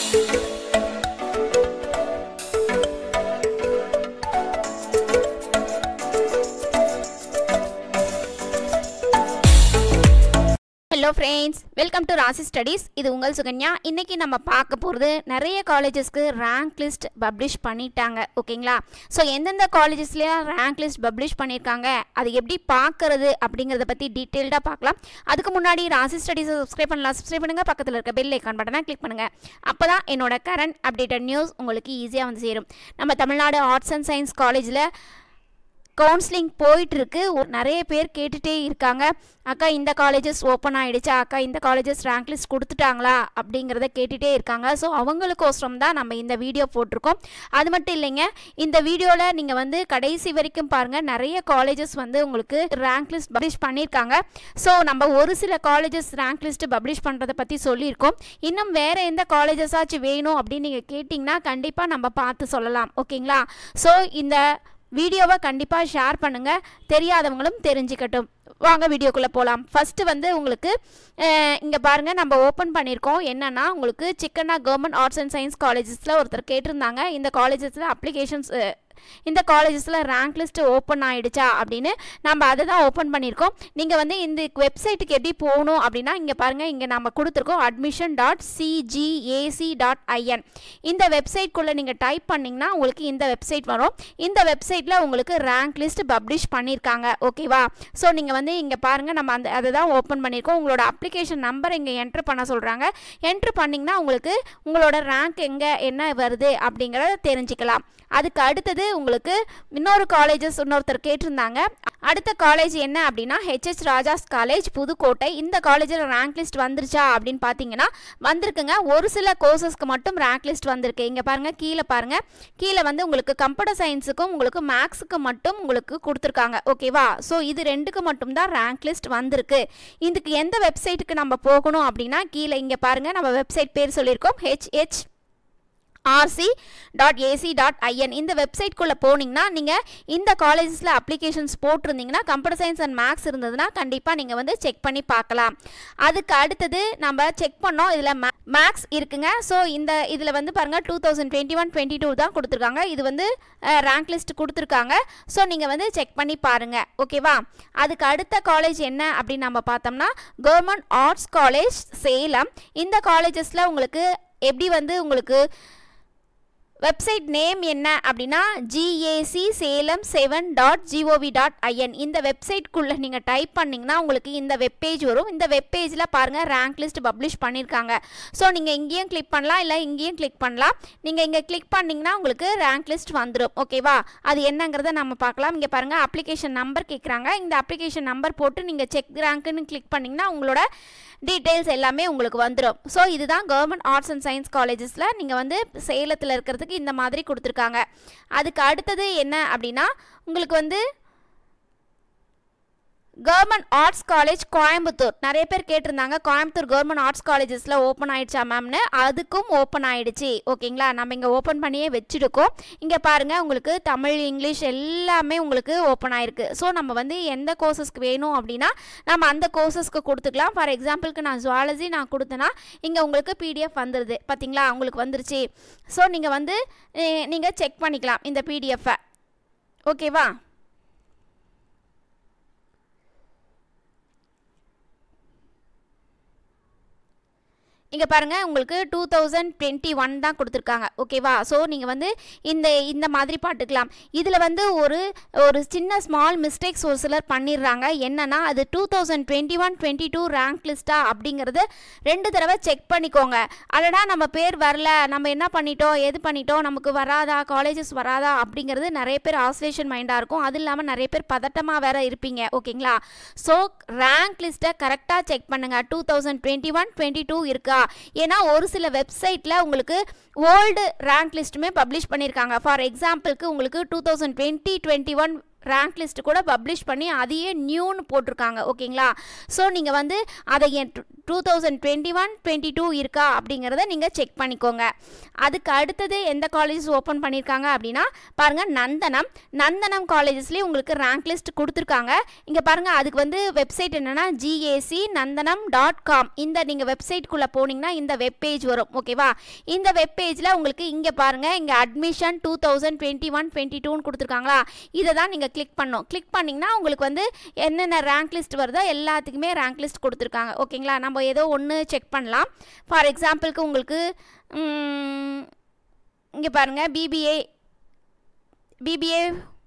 hello friends welcome to Rasi studies இது உங்கள் சுகன்யா இன்றைக்கி நம்ம பார்க்க போகிறது நிறைய காலேஜஸ்க்கு ரேங்க் லிஸ்ட் பப்ளிஷ் பண்ணிட்டாங்க ஓகேங்களா ஸோ எந்தெந்த காலேஜஸ்லேயும் ரேங்க் லிஸ்ட் பப்ளிஷ் பண்ணியிருக்காங்க அது எப்படி பார்க்கறது அப்படிங்கிறத பற்றி டீட்டெயில்டாக பார்க்கலாம் அதுக்கு முன்னாடி ராசி ஸ்டடீஸை சப்ஸ்கிரைப் பண்ணலாம் சப்ஸ்கிரைப் பண்ணுங்கள் பக்கத்தில் இருக்க பெல் ஐக்கான் பட்டனை கிளிக் பண்ணுங்கள் அப்போ தான் என்னோட கரண்ட் அப்டேட்டட் நியூஸ் உங்களுக்கு ஈஸியாக வந்து சேரும் நம்ம தமிழ்நாடு ஆர்ட்ஸ் அண்ட் சயின்ஸ் காலேஜில் கவுன்சிலிங் போயிட்டுருக்கு நிறைய பேர் கேட்டுகிட்டே இருக்காங்க அக்கா இந்த காலேஜஸ் ஓப்பன் ஆகிடுச்சா அக்கா இந்த காலேஜஸ் ரேங்க் லிஸ்ட் கொடுத்துட்டாங்களா அப்படிங்கிறத கேட்டுகிட்டே இருக்காங்க ஸோ அவங்களுக்கோசரம் தான் நம்ம இந்த வீடியோ போட்டிருக்கோம் அது மட்டும் இல்லைங்க இந்த வீடியோவில் நீங்கள் வந்து கடைசி வரைக்கும் பாருங்கள் நிறைய காலேஜஸ் வந்து உங்களுக்கு ரேங்க் லிஸ்ட் பப்ளிஷ் பண்ணியிருக்காங்க ஸோ நம்ம ஒரு சில காலேஜஸ் ரேங்க் லிஸ்ட் பப்ளிஷ் பண்ணுறதை பற்றி சொல்லியிருக்கோம் இன்னும் வேறு எந்த காலேஜஸாச்சும் வேணும் அப்படின்னு நீங்கள் கேட்டிங்கன்னா கண்டிப்பாக நம்ம பார்த்து சொல்லலாம் ஓகேங்களா ஸோ இந்த வீடியோவை கண்டிப்பாக ஷேர் பண்ணுங்கள் தெரியாதவங்களும் தெரிஞ்சுக்கட்டும் வாங்க வீடியோக்குள்ளே போகலாம் ஃபஸ்ட்டு வந்து உங்களுக்கு இங்கே பாருங்கள் நம்ம ஓப்பன் பண்ணியிருக்கோம் என்னென்னா உங்களுக்கு சிக்கனா கவர்மெண்ட் ஆர்ட்ஸ் அண்ட் சயின்ஸ் காலேஜஸில் ஒருத்தர் கேட்டிருந்தாங்க இந்த காலேஜஸில் அப்ளிகேஷன்ஸ் இந்த காலேஜஸில் ரேங்க் லிஸ்ட்டு ஓப்பன் ஆகிடுச்சா அப்படின்னு நம்ம அதை தான் ஓப்பன் பண்ணியிருக்கோம் நீங்கள் வந்து இந்த வெப்சைட்டுக்கு எப்படி போகணும் அப்படின்னா இங்கே பாருங்கள் இங்கே நம்ம கொடுத்துருக்கோம் admission dot CGAC dot IN இந்த வெப்சைட்குள்ளே நீங்கள் டைப் பண்ணிங்கன்னா உங்களுக்கு இந்த வெப்சைட் வரும் இந்த வெப்சைட்டில் உங்களுக்கு ரேங்க் லிஸ்ட் பப்ளிஷ் பண்ணியிருக்காங்க ஓகேவா ஸோ நீங்கள் வந்து இங்கே பாருங்கள் நம்ம அந்த அதை தான் ஓப்பன் பண்ணியிருக்கோம் உங்களோட அப்ளிகேஷன் நம்பர் இங்கே என்ட்ரு பண்ண சொல்கிறாங்க என்ட்ரு பண்ணிங்கன்னா உங்களுக்கு உங்களோட ரேங்க் எங்கே என்ன வருது அப்படிங்கிறத தெரிஞ்சுக்கலாம் அதுக்கு அடுத்தது உங்களுக்கு இன்னொரு காலேஜஸ் இன்னொருத்தர் கேட்டிருந்தாங்க அடுத்த காலேஜ் என்ன அப்படின்னா ஹெச்எஸ் ராஜாஸ் காலேஜ் புதுக்கோட்டை இந்த காலேஜில் ரேங்க் லிஸ்ட் வந்துருச்சா அப்படின்னு பார்த்தீங்கன்னா வந்திருக்குங்க ஒரு சில கோர்சஸ்க்கு மட்டும் ரேங்க் லிஸ்ட் வந்திருக்கு இங்கே பாருங்கள் கீழே பாருங்கள் கீழே வந்து உங்களுக்கு கம்ப்யூட்டர் சயின்ஸுக்கும் உங்களுக்கு மேக்ஸுக்கு மட்டும் உங்களுக்கு கொடுத்துருக்காங்க ஓகேவா ஸோ இது ரெண்டுக்கு மட்டும் தான் ரேங்க் லிஸ்ட் வந்திருக்கு இதுக்கு எந்த வெப்சைட்டுக்கு நம்ம போகணும் அப்படின்னா கீழே இங்கே பாருங்கள் நம்ம வெப்சைட் பேர் சொல்லியிருக்கோம் HH RC dot AC dot IN இந்த வெப்சைட்குள்ளே போனீங்கன்னா நீங்கள் இந்த காலேஜஸில் அப்ளிகேஷன்ஸ் போட்டிருந்தீங்கன்னா கம்ப்யூட்டர் சயின்ஸ் அண்ட் மேக்ஸ் இருந்ததுன்னா கண்டிப்பாக நீங்கள் வந்து செக் பண்ணி பார்க்கலாம் அதுக்கு அடுத்தது நம்ம செக் பண்ணோம் இதில் மேக்ஸ் இருக்குங்க ஸோ இந்த இதில் வந்து பாருங்கள் two thousand twenty one twenty two தான் கொடுத்துருக்காங்க இது வந்து ரேங்க் லிஸ்ட் கொடுத்துருக்காங்க ஸோ நீங்கள் வந்து செக் பண்ணி பாருங்கள் ஓகேவா அதுக்கு அடுத்த காலேஜ் என்ன அப்படின்னு நம்ம பார்த்தோம்னா கவர்மெண்ட் ஆர்ட்ஸ் காலேஜ் சேலம் இந்த காலேஜஸில் உங்களுக்கு எப்படி வந்து உங்களுக்கு வெப்சைட் நேம் என்ன அப்படின்னா GAC Salem seven dot GOV dot IN இந்த வெப்சைட்குள்ளே நீங்கள் டைப் பண்ணிங்கன்னா உங்களுக்கு இந்த வெப்பேஜ் வரும் இந்த வெப்பேஜில் பாருங்கள் ரேங்க் லிஸ்ட் பப்ளிஷ் பண்ணியிருக்காங்க ஸோ நீங்கள் இங்கேயும் கிளிக் பண்ணலாம் இல்லை இங்கேயும் கிளிக் பண்ணலாம் நீங்கள் இங்கே கிளிக் பண்ணிங்கன்னா உங்களுக்கு ரேங்க் லிஸ்ட் வந்துடும் ஓகேவா அது என்னங்கிறத நம்ம பார்க்கலாம் இங்கே பாருங்கள் அப்ளிகேஷன் நம்பர் கேட்குறாங்க இந்த அப்ளிகேஷன் நம்பர் போட்டு நீங்கள் செக் ரேங்க்குன்னு கிளிக் பண்ணிங்கன்னா உங்களோட டீட்டெயில்ஸ் எல்லாமே உங்களுக்கு வந்துடும் ஸோ இதுதான் கவர்மெண்ட் ஆர்ட்ஸ் அண்ட் சயின்ஸ் காலேஜஸில் நீங்கள் வந்து சேலத்தில் இருக்கிறதுக்கு இந்த மாதிரி கொடுத்துருக்காங்க அதுக்கு அடுத்தது என்ன அப்படின்னா உங்களுக்கு வந்து கவர்மெண்ட் ஆர்ட்ஸ் காலேஜ் கோயம்புத்தூர் நிறைய பேர் கேட்டிருந்தாங்க கோயம்புத்தூர் கவர்மெண்ட் ஆர்ட்ஸ் காலேஜஸில் ஓப்பன் ஆயிடுச்சா மேம்னு அதுக்கும் ஓப்பன் ஆயிடுச்சு ஓகேங்களா நம்ம இங்கே ஓப்பன் பண்ணியே வச்சுருக்கோம் இங்கே பாருங்கள் உங்களுக்கு தமிழ் இங்கிலீஷ் எல்லாமே உங்களுக்கு ஓப்பன் ஆயிருக்கு ஸோ நம்ம வந்து எந்த கோர்சஸ்க்கு வேணும் அப்படின்னா நம்ம அந்த கோர்சஸ்க்கு கொடுத்துக்கலாம் ஃபார் எக்ஸாம்பிளுக்கு நான் ஜுவாலஜி நான் கொடுத்தேன்னா இங்கே உங்களுக்கு பிடிஎஃப் வந்துடுது பார்த்தீங்களா உங்களுக்கு வந்துருச்சு ஸோ நீங்கள் வந்து நீங்கள் செக் பண்ணிக்கலாம் இந்த பிடிஎஃப்பை ஓகேவா இங்கே பாருங்கள் உங்களுக்கு டூ தௌசண்ட் டுவெண்ட்டி ஒன் தான் கொடுத்துருக்காங்க ஓகேவா ஸோ நீங்கள் வந்து இந்த இந்த மாதிரி பாட்டுக்கலாம் இதில் வந்து ஒரு ஒரு சின்ன ஸ்மால் மிஸ்டேக்ஸ் ஒரு சிலர் பண்ணிடுறாங்க என்னென்னா அது two thousand twenty one twenty two rank லிஸ்ட்டா அப்படிங்கிறது ரெண்டு தடவை செக் பண்ணிக்கோங்க அடடா நம்ம பேர் வரல நம்ம என்ன பண்ணிட்டோம் எது பண்ணிட்டோம் நமக்கு வராதா காலேஜஸ் வராதா அப்படிங்கிறது நிறைய பேர் ஆசோலேஷன் மைண்டாக இருக்கும் அது இல்லாமல் நிறைய பேர் பதட்டமாக வேற இருப்பீங்க ஓகேங்களா ஸோ ரேங்க் லிஸ்ட்டை கரெக்டாக செக் பண்ணுங்கள் two thousand twenty one twenty two இருக்கா ஏன்னா ஒரு சில வெப்சைட்டில் உங்களுக்கு ஓல்டு ரேங்க் லிஸ்ட்டுமே பப்ளிஷ் பண்ணியிருக்காங்க ஃபார் எக்ஸாம்பிளுக்கு உங்களுக்கு two thousand twenty twenty one rank list கூட பப்ளிஷ் பண்ணி அதையே நியூன்னு போட்டிருக்காங்க ஓகேங்களா ஸோ நீங்கள் வந்து அதை என் two thousand twenty one twenty two இருக்கா அப்படிங்கிறத நீங்கள் செக் பண்ணிக்கோங்க அதுக்கு அடுத்தது எந்த காலேஜஸ் ஓப்பன் பண்ணியிருக்காங்க அப்படின்னா பாருங்கள் நந்தனம் நந்தனம் காலேஜஸ்லேயே உங்களுக்கு ரேங்க் லிஸ்ட் கொடுத்துருக்காங்க இங்கே பாருங்கள் அதுக்கு வந்து வெப்சைட் என்னென்னா ஜிஏசி நந்தனம் டாட் காம் இந்த நீங்கள் வெப்சைட்குள்ளே போனீங்கன்னா இந்த வெப் பேஜ் வரும் ஓகேவா இந்த வெப் பேஜில் உங்களுக்கு இங்கே பாருங்கள் இங்கே admission two thousand twenty one twenty டூன்னு கொடுத்துருக்காங்களா இதை தான் நீங்கள் கிளிக் பண்ணணும் கிளிக் பண்ணிங்கன்னா உங்களுக்கு வந்து என்னென்ன ரேங்க் லிஸ்ட் வருதோ எல்லாத்துக்குமே ரேங்க் லிஸ்ட் கொடுத்துருக்காங்க ஓகேங்களா நம்ம ஏதோ ஒன்று செக் பண்ணலாம் ஃபார் எக்ஸாம்பிளுக்கு உங்களுக்கு இங்கே பாருங்கள் பிபிஏ பிபிஏ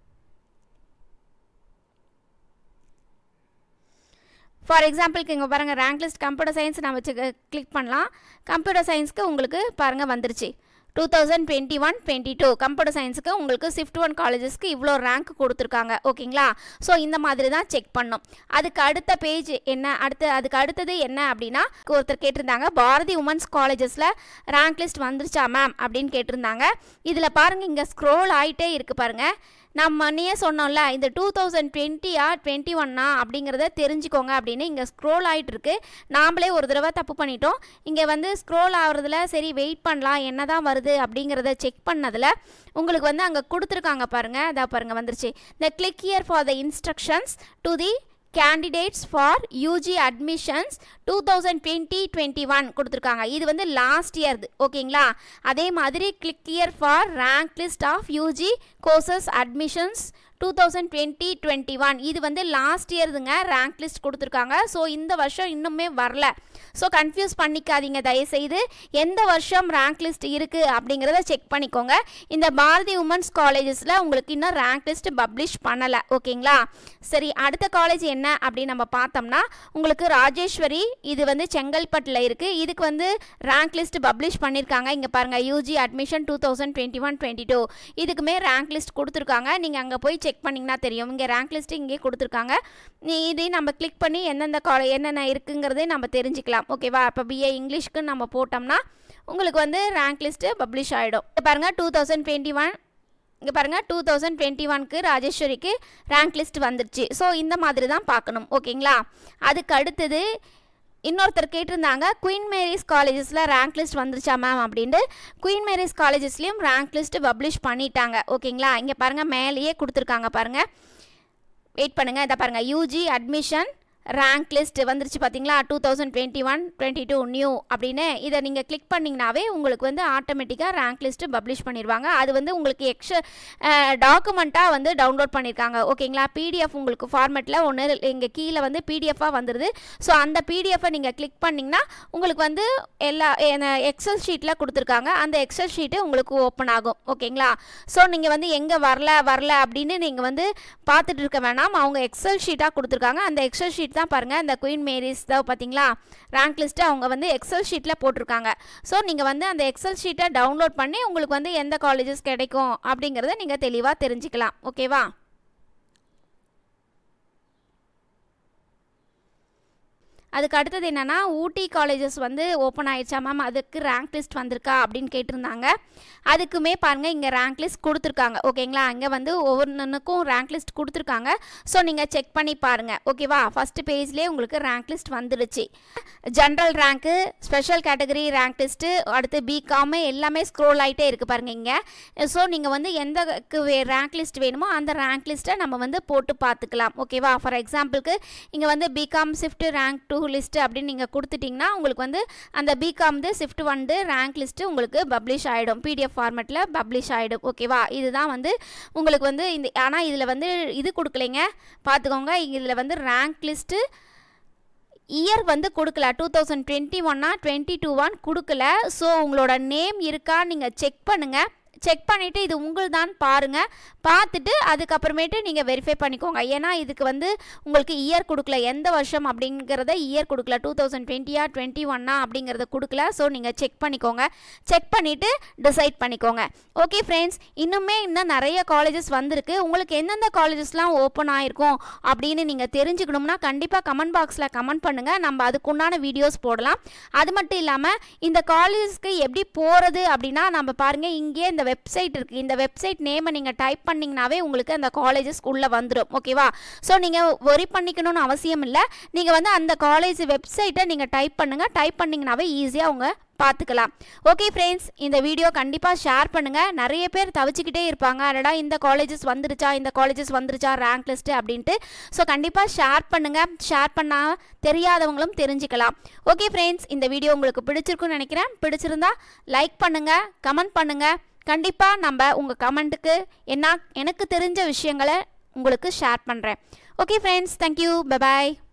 ஃபார் எக்ஸாம்பிளுக்கு இங்கே பாருங்கள் ரேங்க் லிஸ்ட் கம்ப்யூட்டர் சயின்ஸ் நான் வச்சு கிளிக் பண்ணலாம் கம்ப்யூட்டர் சயின்ஸ்க்கு உங்களுக்கு பாருங்கள் வந்துருச்சு two thousand twenty one twenty two computer சயின்ஸுக்கு உங்களுக்கு ஷிஃப்ட் ஒன் காலேஜஸ்க்கு இவ்வளோ ரேங்க் கொடுத்துருக்காங்க ஓகேங்களா ஸோ இந்த மாதிரி தான் செக் பண்ணோம் அதுக்கு அடுத்த பேஜ் என்ன அடுத்து அதுக்கு அடுத்தது என்ன அப்படின்னா ஒருத்தர் கேட்டிருந்தாங்க பாரதி உமன்ஸ் காலேஜஸில் ரேங்க் லிஸ்ட் வந்துருச்சா மேம் அப்படின்னு கேட்டிருந்தாங்க இதில் பாருங்கள் இங்கே ஸ்க்ரோல் ஆகிட்டே இருக்குது பாருங்கள் நம்ம முன்னையே சொன்னோம்ல இந்த டூ தௌசண்ட் டுவெண்ட்டியா டுவெண்ட்டி ஒன்னா அப்படிங்கிறத தெரிஞ்சுக்கோங்க அப்படின்னு இங்கே ஸ்க்ரோல் ஆகிட்டு இருக்கு நாமளே ஒரு தடவை தப்பு பண்ணிட்டோம் இங்கே வந்து ஸ்க்ரோல் ஆகிறதுல சரி வெயிட் பண்ணலாம் என்ன தான் வருது அப்படிங்கிறத செக் பண்ணதில் உங்களுக்கு வந்து அங்கே கொடுத்துருக்காங்க பாருங்கள் அதா பாருங்கள் வந்துருச்சு இந்த click here for the instructions to the candidates for UG admissions two thousand twenty twenty one கொடுத்துருக்காங்க இது வந்து லாஸ்ட் இயர்து ஓகேங்களா அதே மாதிரி click here for rank list of UG courses admissions two thousand twenty twenty one இது வந்து last இயர்துங்க ரேங்க் லிஸ்ட் கொடுத்துருக்காங்க ஸோ இந்த வருஷம் இன்னுமே வரல ஸோ கன்ஃபியூஸ் பண்ணிக்காதீங்க தயவுசெய்து எந்த வருஷம் ரேங்க் லிஸ்ட் இருக்குது அப்படிங்கிறத செக் பண்ணிக்கோங்க இந்த பாரதி உமன்ஸ் காலேஜஸில் உங்களுக்கு இன்னும் ரேங்க் லிஸ்ட் பப்ளிஷ் பண்ணலை ஓகேங்களா சரி அடுத்த காலேஜ் என்ன அப்படின்னு நம்ம பார்த்தோம்னா உங்களுக்கு ராஜேஸ்வரி இது வந்து செங்கல்பட்டில் இருக்குது இதுக்கு வந்து ரேங்க் லிஸ்ட் பப்ளிஷ் பண்ணியிருக்காங்க இங்கே பாருங்கள் UG admission two thousand twenty one twenty two இதுக்குமே ரேங்க் லிஸ்ட் கொடுத்துருக்காங்க நீங்கள் அங்கே போய் செக் பண்ணிங்கன்னா தெரியும் இங்கே ரேங்க் லிஸ்ட்டு இங்கே கொடுத்துருக்காங்க நீ இதையும் நம்ம கிளிக் பண்ணி எந்தெந்த காலே என்னென்ன இருக்குங்கிறதே நம்ம தெரிஞ்சுக்கலாம் ஓகேவா இப்போ பிஏ இங்கிலீஷ்க்கு நம்ம போட்டோம்னா உங்களுக்கு வந்து ரேங்க் லிஸ்ட்டு பப்ளிஷ் ஆகிடும் பாருங்கள் டூ தௌசண்ட் டுவெண்ட்டி ஒன் இங்கே பாருங்கள் டூ தௌசண்ட் டுவெண்ட்டி ஒன்க்கு ராஜேஸ்வரிக்கு ரேங்க் லிஸ்ட் வந்துருச்சு ஸோ இந்த மாதிரி தான் பார்க்கணும் ஓகேங்களா அதுக்கு அடுத்தது இன்னொருத்தர் கேட்டிருந்தாங்க குயின் மேரிஸ் காலேஜஸில் ரேங்க் லிஸ்ட் வந்துருச்சா மேம் அப்படின்ட்டு குயின் மேரிஸ் காலேஜஸ்லேயும் ரேங்க் லிஸ்ட் பப்ளிஷ் பண்ணிட்டாங்க ஓகேங்களா இங்கே பாருங்கள் மேலேயே கொடுத்துருக்காங்க பாருங்கள் வெயிட் பண்ணுங்கள் இதை பாருங்கள் யூஜி அட்மிஷன் ரேங்க் லிஸ்ட் வந்துருச்சு பார்த்தீங்களா two thousand twenty one twenty two new அப்படின்னு இதை நீங்கள் கிளிக் பண்ணிங்கனாவே உங்களுக்கு வந்து ஆட்டோமேட்டிக்காக ரேங்க் லிஸ்ட்டு பப்ளிஷ் பண்ணிடுவாங்க அது வந்து உங்களுக்கு எக்ஸ்ட்ரா டாக்குமெண்ட்டாக வந்து டவுன்லோட் பண்ணியிருக்காங்க ஓகேங்களா பிடிஎஃப் உங்களுக்கு ஃபார்மேட்டில் ஒன்று இங்கே கீழே வந்து பிடிஎஃபாக வந்துடுது ஸோ அந்த பிடிஎஃபை நீங்கள் கிளிக் பண்ணிங்கன்னா உங்களுக்கு வந்து எல்லா எக்ஸல் ஷீட்டில் கொடுத்துருக்காங்க அந்த எக்ஸல் ஷீட்டு உங்களுக்கு ஓப்பன் ஆகும் ஓகேங்களா ஸோ நீங்கள் வந்து எங்கே வரல வரல அப்படின்னு நீங்கள் வந்து பார்த்துட்டு இருக்க வேணாம் அவங்க எக்ஸல் ஷீட்டாக கொடுத்துருக்காங்க அந்த எக்ஸல் ஷீட் தான் பாருங்கள் இந்த குயின் மேரிஸ் தான் பார்த்தீங்களா ரேங்க் லிஸ்ட்டு அவங்க வந்து எக்ஸல் ஷீட்டில் போட்டிருக்காங்க ஸோ நீங்கள் வந்து அந்த எக்ஸல் ஷீட்டை டவுன்லோட் பண்ணி உங்களுக்கு வந்து எந்த காலேஜஸ் கிடைக்கும் அப்படிங்கிறத நீங்கள் தெளிவாக தெரிஞ்சுக்கலாம் ஓகேவா அதுக்கு அடுத்தது என்னென்னா ஊட்டி காலேஜஸ் வந்து ஓப்பன் ஆயிடுச்சா மேம் அதுக்கு ரேங்க் லிஸ்ட் வந்திருக்கா அப்படின்னு கேட்டிருந்தாங்க அதுக்குமே பாருங்கள் இங்கே ரேங்க் லிஸ்ட் கொடுத்துருக்காங்க ஓகேங்களா அங்கே வந்து ஒவ்வொன்றுக்கும் ரேங்க் லிஸ்ட் கொடுத்துருக்காங்க ஸோ நீங்கள் செக் பண்ணி பாருங்கள் ஓகேவா ஃபஸ்ட்டு பேஜ்லேயே உங்களுக்கு ரேங்க் லிஸ்ட் வந்துடுச்சு ஜென்ரல் ரேங்க்கு ஸ்பெஷல் கேட்டகரி ரேங்க் லிஸ்ட்டு அடுத்து பிகாமு எல்லாமே ஸ்க்ரோல் ஆகிட்டே இருக்குது பாருங்கள் இங்கே ஸோ நீங்கள் வந்து எந்த ரேங்க் லிஸ்ட் வேணுமோ அந்த ரேங்க் லிஸ்ட்டை நம்ம வந்து போட்டு பார்த்துக்கலாம் ஓகேவா ஃபார் எக்ஸாம்பிளுக்கு இங்கே வந்து BCom shift rank two list அப்படின்னு நீங்கள் கொடுத்துட்டிங்கன்னா உங்களுக்கு வந்து அந்த பிகாம்து ஷிஃப்ட் வந்து ரேங்க் லிஸ்ட்டு உங்களுக்கு பப்ளிஷ் ஆகிடும் பிடிஎஃப் ஃபார்மேட்டில் பப்ளிஷ் ஆகிடும் ஓகேவா இதுதான் வந்து உங்களுக்கு வந்து இந்த ஆனால் இதில் வந்து இது கொடுக்கலைங்க பார்த்துக்கோங்க இதில் வந்து ரேங்க் லிஸ்ட்டு இயர் வந்து கொடுக்கல டூ தௌசண்ட் டுவெண்ட்டி ஒன்னா டுவெண்ட்டி டூ ஒன் கொடுக்கல ஸோ உங்களோட நேம் இருக்கா நீங்கள் செக் பண்ணுங்கள் செக் பண்ணிவிட்டு இது உங்களுதான் பாருங்கள் பார்த்துட்டு அதுக்கப்புறமேட்டு நீங்கள் வெரிஃபை பண்ணிக்கோங்க ஏன்னா இதுக்கு வந்து உங்களுக்கு இயர் கொடுக்கல எந்த வருஷம் அப்படிங்கிறத இயர் கொடுக்கல டூ தௌசண்ட் டுவெண்ட்டியா டுவெண்ட்டி ஒன்னா அப்படிங்கிறத கொடுக்கல ஸோ நீங்கள் செக் பண்ணிக்கோங்க செக் பண்ணிவிட்டு டிசைட் பண்ணிக்கோங்க ஓகே ஃப்ரெண்ட்ஸ் இன்னுமே இன்னும் நிறைய காலேஜஸ் வந்திருக்கு உங்களுக்கு எந்தெந்த காலேஜஸ்லாம் ஓப்பன் ஆகிருக்கும் அப்படின்னு நீங்கள் தெரிஞ்சுக்கணும்னா கண்டிப்பாக கமெண்ட் பாக்ஸில் கமெண்ட் பண்ணுங்கள் நம்ம அதுக்குண்டான வீடியோஸ் போடலாம் அது மட்டும் இல்லாமல் இந்த காலேஜஸ்க்கு எப்படி போகிறது அப்படின்னா நம்ம பாருங்கள் இங்கே இந்த வெப்சைட் இருக்குது இந்த வெப்சைட் நேமை நீங்கள் டைப் பண்ணிங்கனாவே உங்களுக்கு அந்த காலேஜஸ் உள்ளே வந்துடும் ஓகேவா ஸோ நீங்கள் ஒரி பண்ணிக்கணும்னு அவசியம் இல்லை நீங்கள் வந்து அந்த காலேஜ் வெப்சைட்டை நீங்கள் டைப் பண்ணுங்கள் டைப் பண்ணிங்கனாவே ஈஸியாக உங்க பார்த்துக்கலாம் ஓகே ஃப்ரெண்ட்ஸ் இந்த வீடியோ கண்டிப்பாக ஷேர் பண்ணுங்கள் நிறைய பேர் தவிச்சிக்கிட்டே இருப்பாங்க அடடா இந்த காலேஜஸ் வந்துருச்சா இந்த காலேஜஸ் வந்துருச்சா ரேங்க் லிஸ்ட்டு அப்படின்ட்டு ஸோ கண்டிப்பாக ஷேர் பண்ணுங்கள் ஷேர் பண்ணால் தெரியாதவங்களும் தெரிஞ்சுக்கலாம் ஓகே ஃப்ரெண்ட்ஸ் இந்த வீடியோ உங்களுக்கு பிடிச்சிருக்குன்னு நினைக்கிறேன் பிடிச்சிருந்தா லைக் பண்ணுங்கள் கமெண்ட் பண்ணுங்கள் கண்டிப்பாக நம்ம உங்கள் கமெண்ட்டுக்கு என்ன எனக்கு தெரிஞ்ச விஷயங்களை உங்களுக்கு ஷேர் பண்ணுறேன் ஓகே ஃப்ரெண்ட்ஸ் தேங்க்யூ பபாய்